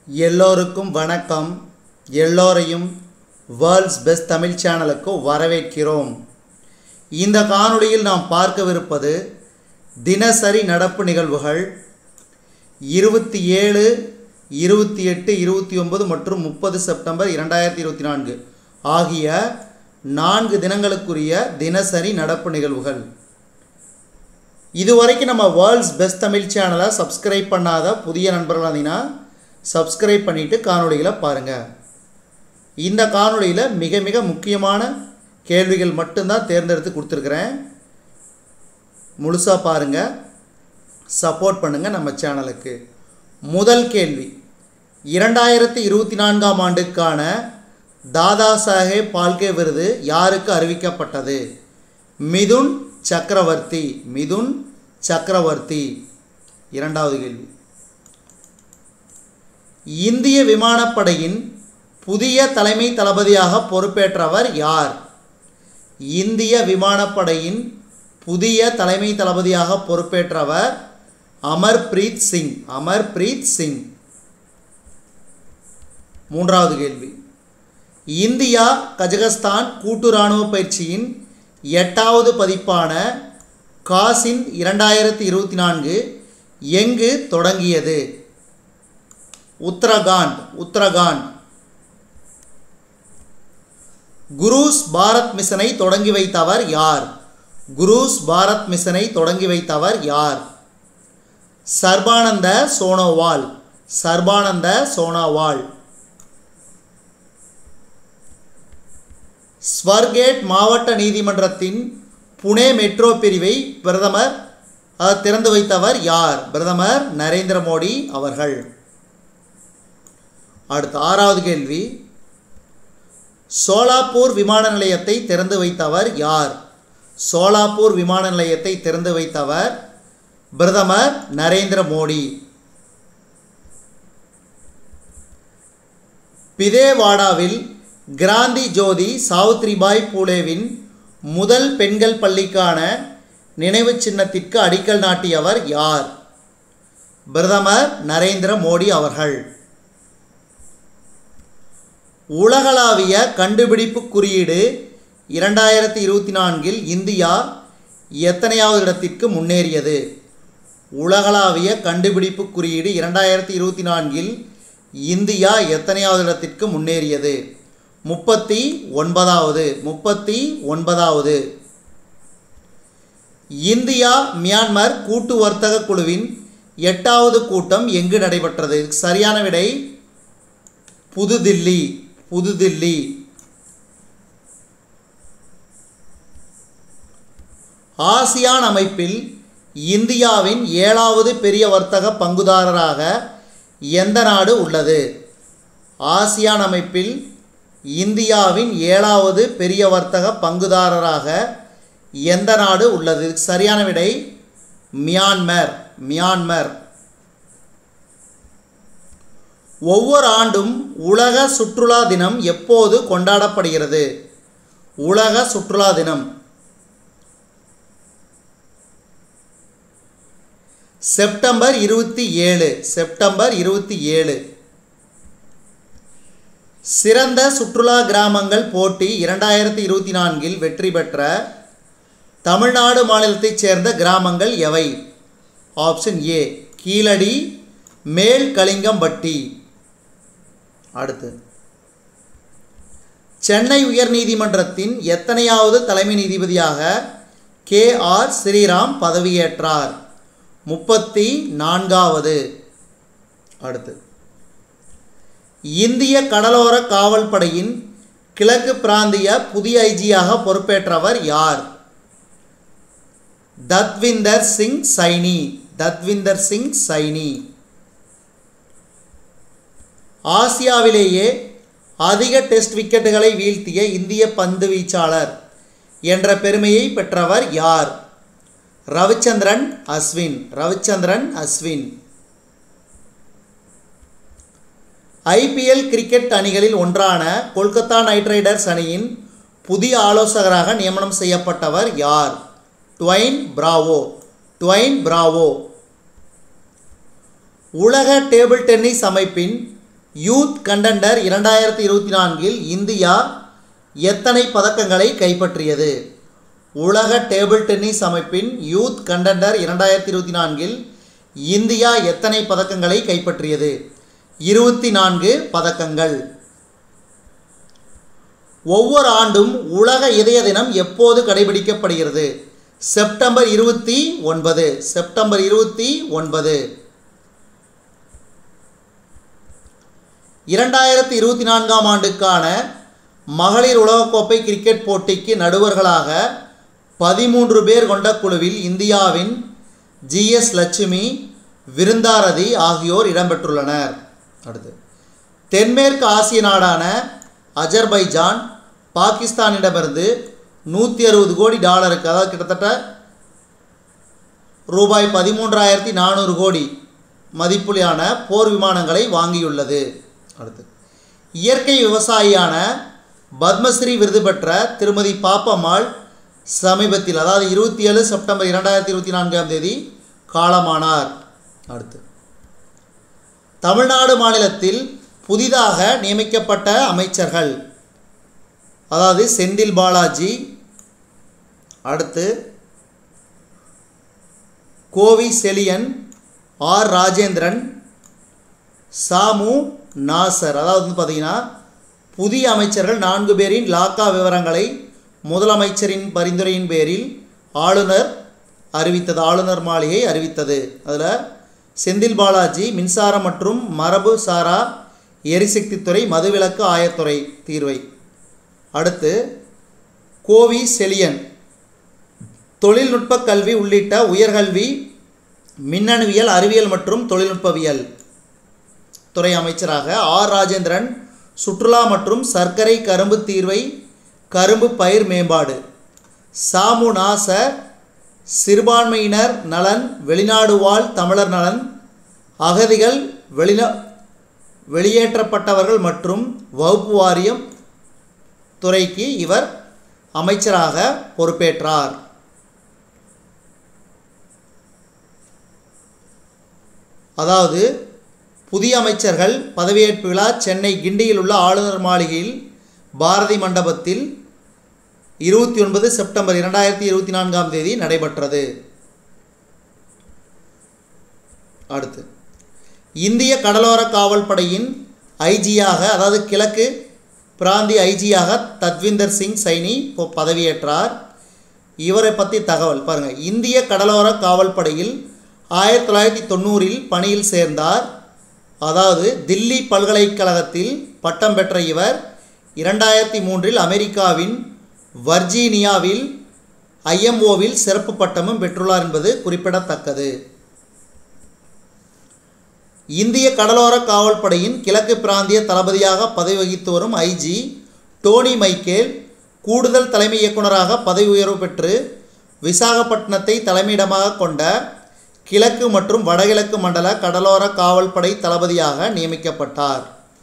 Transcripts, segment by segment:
எல்லோருக்கும் வணக்கம் எல்லோரையும் வேர்ல்ட்ஸ் பெஸ்ட் தமிழ் சேனலுக்கு வரவேற்கிறோம் இந்த காணொளியில் நாம் பார்க்கவிருப்பது தினசரி நடப்பு நிகழ்வுகள் இருபத்தி ஏழு இருபத்தி எட்டு இருபத்தி ஒன்பது மற்றும் முப்பது செப்டம்பர் இரண்டாயிரத்தி இருபத்தி நான்கு ஆகிய நான்கு தினங்களுக்குரிய தினசரி நடப்பு நிகழ்வுகள் இதுவரைக்கும் நம்ம வேர்ல்ட்ஸ் பெஸ்ட் தமிழ் சேனலை சப்ஸ்கிரைப் பண்ணாத புதிய நண்பர்கள் இருந்தீங்கன்னா சப்ஸ்கிரைப் பண்ணிவிட்டு காணொளிகளை பாருங்கள் இந்த காணொளியில் மிக மிக முக்கியமான கேள்விகள் மட்டும்தான் தேர்ந்தெடுத்து கொடுத்துருக்குறேன் முழுசாக பாருங்கள் சப்போர்ட் பண்ணுங்கள் நம்ம சேனலுக்கு முதல் கேள்வி இரண்டாயிரத்தி இருபத்தி நான்காம் ஆண்டுக்கான தாதா சாஹேப் பால்கே விருது யாருக்கு அறிவிக்கப்பட்டது மிதுன் சக்கரவர்த்தி மிதுன் சக்கரவர்த்தி இரண்டாவது கேள்வி இந்திய விமானப்படையின் புதிய தலைமை தளபதியாக பொறுப்பேற்றவர் யார் இந்திய விமானப்படையின் புதிய தலைமை தளபதியாக பொறுப்பேற்றவர் அமர்பிரீத் சிங் அமர்பிரீத் சிங் மூன்றாவது கேள்வி இந்தியா கஜகஸ்தான் கூட்டு இராணுவ பயிற்சியின் எட்டாவது பதிப்பான காசின் இரண்டாயிரத்தி இருபத்தி நான்கு எங்கு தொடங்கியது உத்தரகாண்ட் உத்தரகாண்ட் குரூஸ் பாரத் மிஷனை தொடங்கி வைத்தவர் யார் குரூஸ் பாரத் மிஷனை தொடங்கி வைத்தவர் யார் சர்பானந்த சோனோவால் சர்பானந்த சோனோவால் ஸ்வர்கேட் மாவட்ட நீதிமன்றத்தின் புனே மெட்ரோ பிரிவை பிரதமர் அஹ், திறந்து வைத்தவர் யார் பிரதமர் நரேந்திர மோடி அவர்கள் அடுத்து ஆறாவது கேள்வி சோலாப்பூர் விமான நிலையத்தை திறந்து வைத்தவர் யார் சோலாப்பூர் விமான நிலையத்தை திறந்து வைத்தவர் பிரதமர் நரேந்திர மோடி பிதேவாடாவில் கிராந்தி ஜோதி சாவித்ரிபாய் பூலேவின் முதல் பெண்கள் பள்ளிக்கான நினைவு சின்னத்திற்கு அடிக்கல் நாட்டியவர் யார் பிரதமர் நரேந்திர மோடி அவர்கள் உலகளாவிய கண்டுபிடிப்பு குறியீடு இரண்டாயிரத்தி இருபத்தி நான்கில் இந்தியா எத்தனையாவது இடத்திற்கு முன்னேறியது உலகளாவிய கண்டுபிடிப்பு குறியீடு இரண்டாயிரத்தி இருபத்தி நான்கில் இந்தியா எத்தனையாவது இடத்திற்கு முன்னேறியது முப்பத்தி ஒன்பதாவது முப்பத்தி ஒன்பதாவது இந்தியா மியான்மர் கூட்டு வர்த்தக குழுவின் எட்டாவது கூட்டம் எங்கு நடைபெற்றது இதுக்கு சரியான விடை புதுதில்லி புதுதில்லி ஆசியான் அமைப்பில் இந்தியாவின் ஏழாவது பெரிய வர்த்தக பங்குதாரராக எந்த நாடு உள்ளது ஆசியான் அமைப்பில் இந்தியாவின் ஏழாவது பெரிய வர்த்தக பங்குதாரராக எந்த நாடு உள்ளது இதுக்கு சரியான விடை மியான்மர் மியான்மர் ஒவ்வொரு ஆண்டும் உலக சுற்றுலா தினம் எப்போது கொண்டாடப்படுகிறது உலக சுற்றுலா தினம் செப்டம்பர் இருபத்தி ஏழு செப்டம்பர் இருபத்தி ஏழு சிறந்த சுற்றுலா கிராமங்கள் போட்டி இரண்டாயிரத்தி இருபத்தி நான்கில் வெற்றி பெற்ற தமிழ்நாடு மாநிலத்தைச் சேர்ந்த கிராமங்கள் எவை ஆப்ஷன் ஏ கீழடி மேல் கலிங்கம்பட்டி அடுத்து சென்னை உயர்நீதிமன்றத்தின் எத்தனையாவது தலைமை நீதிபதியாக கே ஆர் ஸ்ரீராம் பதவியேற்றார் முப்பத்தி நான்காவது அடுத்து இந்திய கடலோர காவல் படையின் கிழக்கு பிராந்திய புதிய ஐஜியாக பொறுப்பேற்றவர் யார் தத்விந்தர் சிங் சைனி தத்விந்தர் சிங் சைனி ஆசியாவிலேயே அதிக டெஸ்ட் விக்கெட்டுகளை வீழ்த்திய இந்திய பந்து வீச்சாளர் என்ற பெருமையை பெற்றவர் யார் ரவிச்சந்திரன் அஸ்வின் ரவிச்சந்திரன் அஸ்வின் ஐபிஎல் கிரிக்கெட் அணிகளில் ஒன்றான கொல்கத்தா நைட் ரைடர்ஸ் அணியின் புதிய ஆலோசகராக நியமனம் செய்யப்பட்டவர் யார் ட்வைன் பிராவோ ட்வைன் பிராவோ உலக டேபிள் டென்னிஸ் அமைப்பின் யூத் கண்டெண்டர் இரண்டாயிரத்தி இருபத்தி நான்கில் இந்தியா எத்தனை பதக்கங்களை கைப்பற்றியது உலக டேபிள் டென்னிஸ் அமைப்பின் யூத் கண்டெண்டர் இரண்டாயிரத்தி இருபத்தி நான்கில் இந்தியா எத்தனை பதக்கங்களை கைப்பற்றியது இருபத்தி நான்கு பதக்கங்கள் ஒவ்வொரு ஆண்டும் உலக இதய தினம் எப்போது கடைபிடிக்கப்படுகிறது செப்டம்பர் இருபத்தி ஒன்பது செப்டம்பர் இருபத்தி ஒன்பது இரண்டாயிரத்தி இருபத்தி நான்காம் ஆண்டுக்கான மகளிர் உலகக்கோப்பை கிரிக்கெட் போட்டிக்கு நடுவர்களாக பதிமூன்று பேர் கொண்ட குழுவில் இந்தியாவின் ஜிஎஸ் லட்சுமி விருந்தாரதி ஆகியோர் இடம்பெற்றுள்ளனர் அடுத்து தென்மேற்கு ஆசிய நாடான அஜர்பைஜான் பாகிஸ்தானிடமிருந்து நூற்றி அறுபது கோடி டாலருக்கு அதாவது கிட்டத்தட்ட ரூபாய் பதிமூன்றாயிரத்தி நானூறு கோடி மதிப்புலையான போர் விமானங்களை வாங்கியுள்ளது அடுத்து இயற்கை விவசாயியான பத்மஸ்ரீ விருது பெற்ற திருமதி பாப்பம்மாள் சமீபத்தில் அதாவது இருபத்தி ஏழு செப்டம்பர் இரண்டாயிரத்தி இருபத்தி நான்காம் தேதி காலமானார் அடுத்து தமிழ்நாடு மாநிலத்தில் புதிதாக நியமிக்கப்பட்ட அமைச்சர்கள் அதாவது செந்தில் பாலாஜி அடுத்து கோவி செலியன் ஆர் ராஜேந்திரன் சாமு நாசர் அதாவது வந்து பார்த்தீங்கன்னா புதிய அமைச்சர்கள் நான்கு பேரின் லாக்கா விவரங்களை முதலமைச்சரின் பரிந்துரையின் பேரில் ஆளுநர் அறிவித்தது ஆளுநர் மாளிகை அறிவித்தது அதில் செந்தில் பாலாஜி மின்சாரம் மற்றும் மரபு சாரா எரிசக்தித்துறை மதுவிலக்கு ஆயத்துறை தீர்வை அடுத்து கோவி செலியன் தொழில்நுட்ப கல்வி உள்ளிட்ட உயர்கல்வி மின்னணுவியல் அறிவியல் மற்றும் தொழில்நுட்பவியல் துறை அமைச்சராக ஆர் ராஜேந்திரன் சுற்றுலா மற்றும் சர்க்கரை கரும்பு தீர்வை கரும்பு பயிர் மேம்பாடு சாமு நாசர் சிறுபான்மையினர் நலன் வெளிநாடு வாழ் தமிழர் நலன் அகதிகள் வெளிநா வெளியேற்றப்பட்டவர்கள் மற்றும் வகுப்பு வாரியம் துறைக்கு இவர் அமைச்சராக பொறுப்பேற்றார் அதாவது புதிய அமைச்சர்கள் பதவியேற்பு விழா சென்னை கிண்டியில் உள்ள ஆளுநர் மாளிகையில் பாரதி மண்டபத்தில் இருபத்தி ஒன்பது செப்டம்பர் இரண்டாயிரத்தி இருபத்தி நான்காம் தேதி நடைபெற்றது அடுத்து இந்திய கடலோர காவல் படையின் ஐஜியாக அதாவது கிழக்கு பிராந்திய ஐஜியாக தத்விந்தர் சிங் சைனி இப்போ பதவியேற்றார் இவரை பற்றி தகவல் பாருங்கள் இந்திய கடலோர காவல் படையில் ஆயிரத்தி தொள்ளாயிரத்தி தொண்ணூறில் பணியில் சேர்ந்தார் அதாவது தில்லி பல்கலைக்கழகத்தில் பட்டம் பெற்ற இவர் இரண்டாயிரத்தி மூன்றில் அமெரிக்காவின் வர்ஜீனியாவில் ஐஎம்ஓவில் சிறப்பு பட்டமும் பெற்றுள்ளார் என்பது குறிப்பிடத்தக்கது இந்திய கடலோர காவல் படையின் கிழக்கு பிராந்திய தளபதியாக பதவி வகித்து வரும் ஐஜி டோனி மைக்கேல் கூடுதல் தலைமை இயக்குநராக பதவி உயர்வு பெற்று விசாகப்பட்டினத்தை தலைமையிடமாக கொண்ட கிழக்கு மற்றும் வடகிழக்கு மண்டல கடலோர காவல் படை தளபதியாக நியமிக்கப்பட்டார்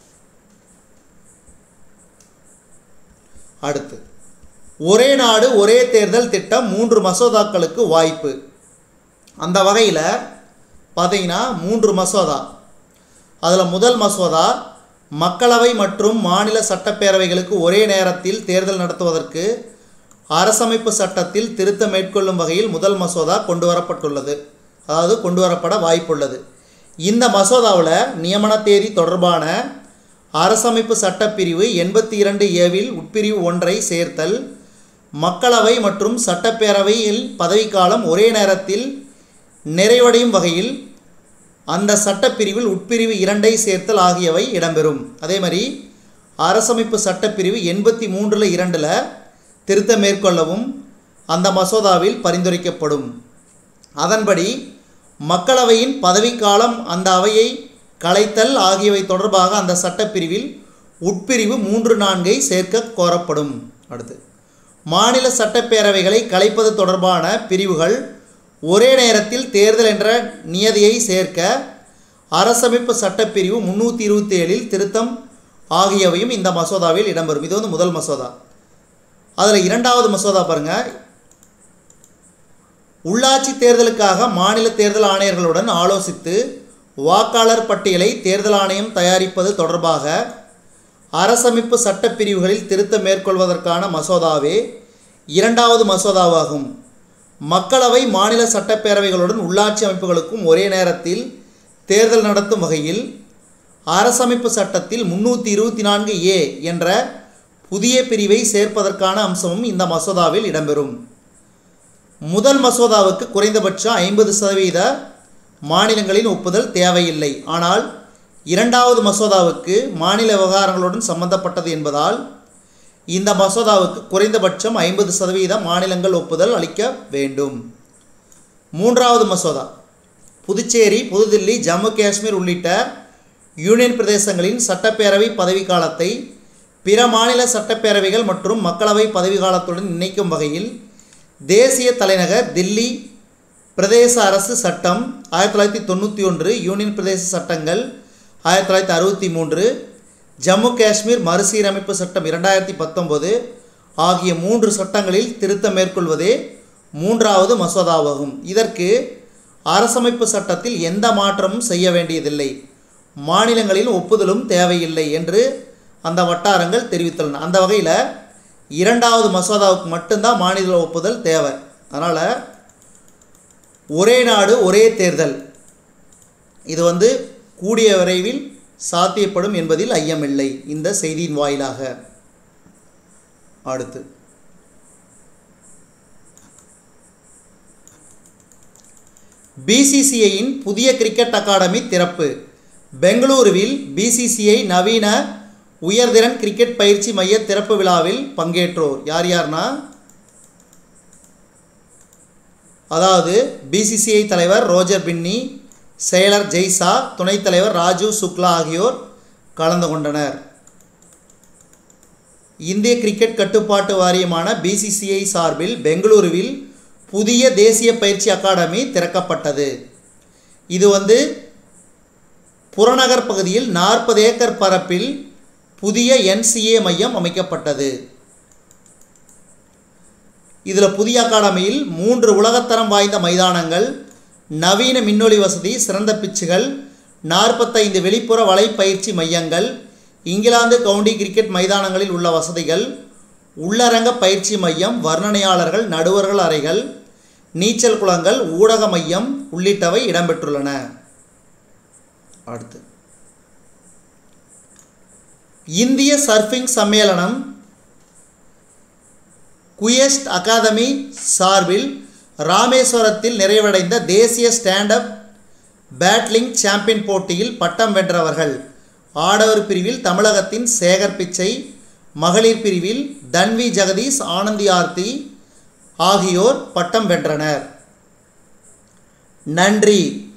அடுத்து ஒரே நாடு ஒரே தேர்தல் திட்டம் மூன்று மசோதாக்களுக்கு வாய்ப்பு அந்த வகையில் பார்த்தீங்கன்னா மூன்று மசோதா அதில் முதல் மசோதா மக்களவை மற்றும் மாநில சட்டப்பேரவைகளுக்கு ஒரே நேரத்தில் தேர்தல் நடத்துவதற்கு அரசமைப்பு சட்டத்தில் திருத்தம் மேற்கொள்ளும் வகையில் முதல் மசோதா கொண்டு வரப்பட்டுள்ளது அதாவது கொண்டு வரப்பட வாய்ப்புள்ளது இந்த மசோதாவில் நியமன தேதி தொடர்பான அரசமைப்பு சட்டப்பிரிவு எண்பத்தி இரண்டு ஏவில் உட்பிரிவு ஒன்றை சேர்த்தல் மக்களவை மற்றும் சட்டப்பேரவையில் பதவிக்காலம் ஒரே நேரத்தில் நிறைவடையும் வகையில் அந்த சட்டப்பிரிவில் உட்பிரிவு இரண்டை சேர்த்தல் ஆகியவை இடம்பெறும் அதே மாதிரி அரசமைப்பு சட்டப்பிரிவு எண்பத்தி மூன்றில் இரண்டில் திருத்தம் மேற்கொள்ளவும் அந்த மசோதாவில் பரிந்துரைக்கப்படும் அதன்படி மக்களவையின் பதவிக்காலம் அந்த அவையை கலைத்தல் ஆகியவை தொடர்பாக அந்த சட்டப்பிரிவில் உட்பிரிவு மூன்று நான்கை சேர்க்க கோரப்படும் அடுத்து மாநில சட்டப்பேரவைகளை கலைப்பது தொடர்பான பிரிவுகள் ஒரே நேரத்தில் தேர்தல் என்ற நியதியை சேர்க்க அரசமைப்பு சட்டப்பிரிவு முந்நூற்றி இருபத்தி ஏழில் திருத்தம் ஆகியவையும் இந்த மசோதாவில் இடம்பெறும் இது வந்து முதல் மசோதா அதில் இரண்டாவது மசோதா பாருங்கள் உள்ளாட்சி தேர்தலுக்காக மாநில தேர்தல் ஆணையர்களுடன் ஆலோசித்து வாக்காளர் பட்டியலை தேர்தல் ஆணையம் தயாரிப்பது தொடர்பாக அரசமைப்பு சட்டப்பிரிவுகளில் திருத்தம் மேற்கொள்வதற்கான மசோதாவே இரண்டாவது மசோதாவாகும் மக்களவை மாநில சட்டப்பேரவைகளுடன் உள்ளாட்சி அமைப்புகளுக்கும் ஒரே நேரத்தில் தேர்தல் நடத்தும் வகையில் அரசமைப்பு சட்டத்தில் முன்னூற்றி இருபத்தி நான்கு ஏ என்ற புதிய பிரிவை சேர்ப்பதற்கான அம்சமும் இந்த மசோதாவில் இடம்பெறும் முதல் மசோதாவுக்கு குறைந்தபட்சம் ஐம்பது சதவீத மாநிலங்களின் ஒப்புதல் தேவையில்லை ஆனால் இரண்டாவது மசோதாவுக்கு மாநில விவகாரங்களுடன் சம்பந்தப்பட்டது என்பதால் இந்த மசோதாவுக்கு குறைந்தபட்சம் ஐம்பது சதவீத மாநிலங்கள் ஒப்புதல் அளிக்க வேண்டும் மூன்றாவது மசோதா புதுச்சேரி புதுதில்லி ஜம்மு காஷ்மீர் உள்ளிட்ட யூனியன் பிரதேசங்களின் சட்டப்பேரவை பதவிக்காலத்தை பிற மாநில சட்டப்பேரவைகள் மற்றும் மக்களவை பதவிக்காலத்துடன் இணைக்கும் வகையில் தேசிய தலைநகர் தில்லி பிரதேச அரசு சட்டம் ஆயிரத்தி தொள்ளாயிரத்தி தொண்ணூற்றி ஒன்று யூனியன் பிரதேச சட்டங்கள் ஆயிரத்தி தொள்ளாயிரத்தி அறுபத்தி மூன்று ஜம்மு காஷ்மீர் மறுசீரமைப்பு சட்டம் இரண்டாயிரத்தி பத்தொன்பது ஆகிய மூன்று சட்டங்களில் திருத்தம் மேற்கொள்வதே மூன்றாவது மசோதாவாகும் இதற்கு அரசமைப்பு சட்டத்தில் எந்த மாற்றமும் செய்ய வேண்டியதில்லை மாநிலங்களின் ஒப்புதலும் தேவையில்லை என்று அந்த வட்டாரங்கள் தெரிவித்துள்ளன அந்த வகையில் இரண்டாவது மசோதாவுக்கு மட்டும்தான் மாநில ஒப்புதல் தேவை அதனால் ஒரே நாடு ஒரே தேர்தல் இது வந்து கூடிய விரைவில் சாத்தியப்படும் என்பதில் ஐயமில்லை இந்த செய்தியின் வாயிலாக அடுத்து பிசிசிஐயின் புதிய கிரிக்கெட் அகாடமி திறப்பு பெங்களூருவில் பிசிசிஐ நவீன உயர்திறன் கிரிக்கெட் பயிற்சி மைய திறப்பு விழாவில் பங்கேற்றோர் யார் யார்னா அதாவது பிசிசிஐ தலைவர் ரோஜர் பின்னி செயலர் ஜெய்சா துணைத் தலைவர் ராஜீவ் சுக்லா ஆகியோர் கலந்து கொண்டனர் இந்திய கிரிக்கெட் கட்டுப்பாட்டு வாரியமான பிசிசிஐ சார்பில் பெங்களூருவில் புதிய தேசிய பயிற்சி அகாடமி திறக்கப்பட்டது இது வந்து புறநகர் பகுதியில் நாற்பது ஏக்கர் பரப்பில் புதிய என்சிஏ மையம் அமைக்கப்பட்டது இதில் புதிய அகாடமியில் மூன்று உலகத்தரம் வாய்ந்த மைதானங்கள் நவீன மின்னொளி வசதி சிறந்த பிச்சுகள் நாற்பத்தைந்து வெளிப்புற வலைப்பயிற்சி மையங்கள் இங்கிலாந்து கவுண்டி கிரிக்கெட் மைதானங்களில் உள்ள வசதிகள் உள்ளரங்க பயிற்சி மையம் வர்ணனையாளர்கள் நடுவர்கள் அறைகள் நீச்சல் குளங்கள் ஊடக மையம் உள்ளிட்டவை இடம்பெற்றுள்ளன அடுத்து இந்திய சர்ஃபிங் சம்மேளனம் குயஸ்ட் அகாதமி சார்பில் ராமேஸ்வரத்தில் நிறைவடைந்த தேசிய ஸ்டாண்டப் பேட்லிங் சாம்பியன் போட்டியில் பட்டம் வென்றவர்கள் ஆடவர் பிரிவில் தமிழகத்தின் சேகர் பிச்சை மகளிர் பிரிவில் தன்வி ஜெகதீஷ் ஆனந்தி ஆர்த்தி ஆகியோர் பட்டம் வென்றனர் நன்றி